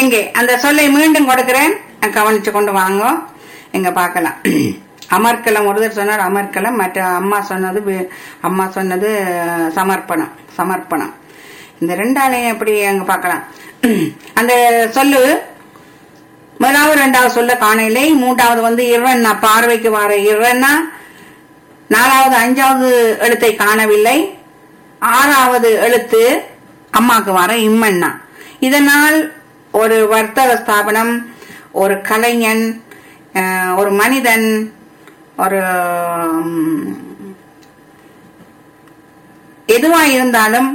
எங்கே அந்த சொல்லை மீண்டும் கொடுக்கிறேன் கவனிச்சு கொண்டு வாங்க எங்க பார்க்கலாம் அமர்க்கலம் ஒருத்தர் சொன்னார் அமர்க்கலம் மற்ற அம்மா சொன்னது வி- அம்மா சொன்னது அஹ், சமர்ப்பணம் சமர்ப்பணம் இந்த ரெண்டாலையும் எப்படி அங்க பார்க்கலாம் அந்த சொல்லு முதலாவது ரெண்டாவது சொல்ல காணவில்லை மூன்றாவது வந்து இரவண்ணா பார்வைக்கு வர இரவண்ணா நாலாவது அஞ்சாவது எழுத்தை காணவில்லை ஆறாவது எழுத்து அம்மாக்கு வர இம்மண்ணா இதனால் ஒரு வர்த்தக ஸ்தாபனம் ஒரு கலைஞன் அஹ், ஒரு மனிதன் ஒரு ம், எதுவா இருந்தாலும்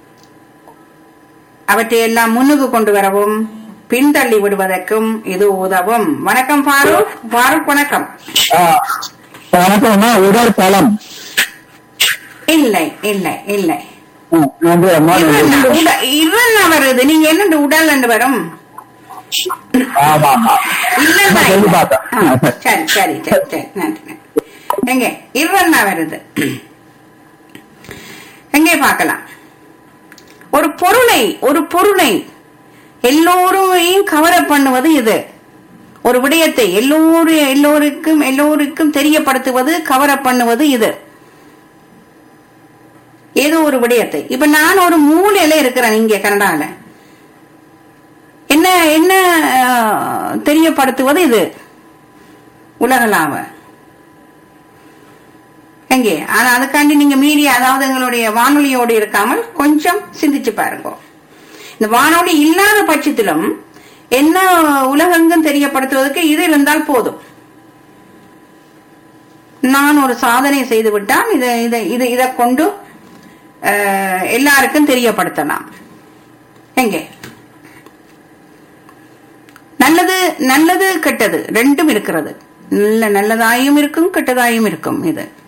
அவற்றை எல்லாம் முன்னுக்கு கொண்டு வரவும் பின்தள்ளி விடுவதற்கும் இது உதவும் வணக்கம் ஃபாரூக் ஃபாரூக் வணக்கம் வணக்கம்மா உடல் பலம் இல்லை இல்லை இல்லை நன்றி அம்மா இவன் நன்றி. உட- இவன் வருது நீங்க என்ன உடல் என்று வரும் ஆமா ஆமா இல்லைன்னா நான் சொல்லி இல்லை. பார்த்தேன். ஆ, சரி சரி சரி சரி நன்றி நன்றி. எங்க இருவன் வருது எங்கே பார்க்கலாம் ஒரு பொருளை ஒரு பொருளை எல்லோரையும் கவர பண்ணுவது இது ஒரு விடயத்தை எல்லோரும் எல்லோருக்கும் எல்லோருக்கும் தெரியப்படுத்துவது கவர பண்ணுவது இது ஏதோ ஒரு விடயத்தை இப்ப நான் ஒரு மூலையில இருக்கிறேன் இங்க கனடால என்ன என்ன அஹ், தெரியப்படுத்துவது இது உலகளாவ எங்கே ஆனா அதுக்காண்டி நீங்க மீடியா அதாவது எங்களுடைய வானொலியோடு இருக்காமல் கொஞ்சம் சிந்திச்சு பாருங்க இந்த வானொலி இல்லாத பட்சத்திலும் என்ன உலகெங்கும் தெரியப்படுத்துவதற்கு இது இருந்தால் போதும் நான் ஒரு சாதனை செய்து விட்டால் இதை இதை இதை இதை கொண்டு அஹ், எல்லாருக்கும் தெரியப்படுத்தலாம் எங்கே நல்லது நல்லது கெட்டது ரெண்டும் இருக்கிறது நல்ல நல்லதாயும் இருக்கும் கெட்டதாயும் இருக்கும் இது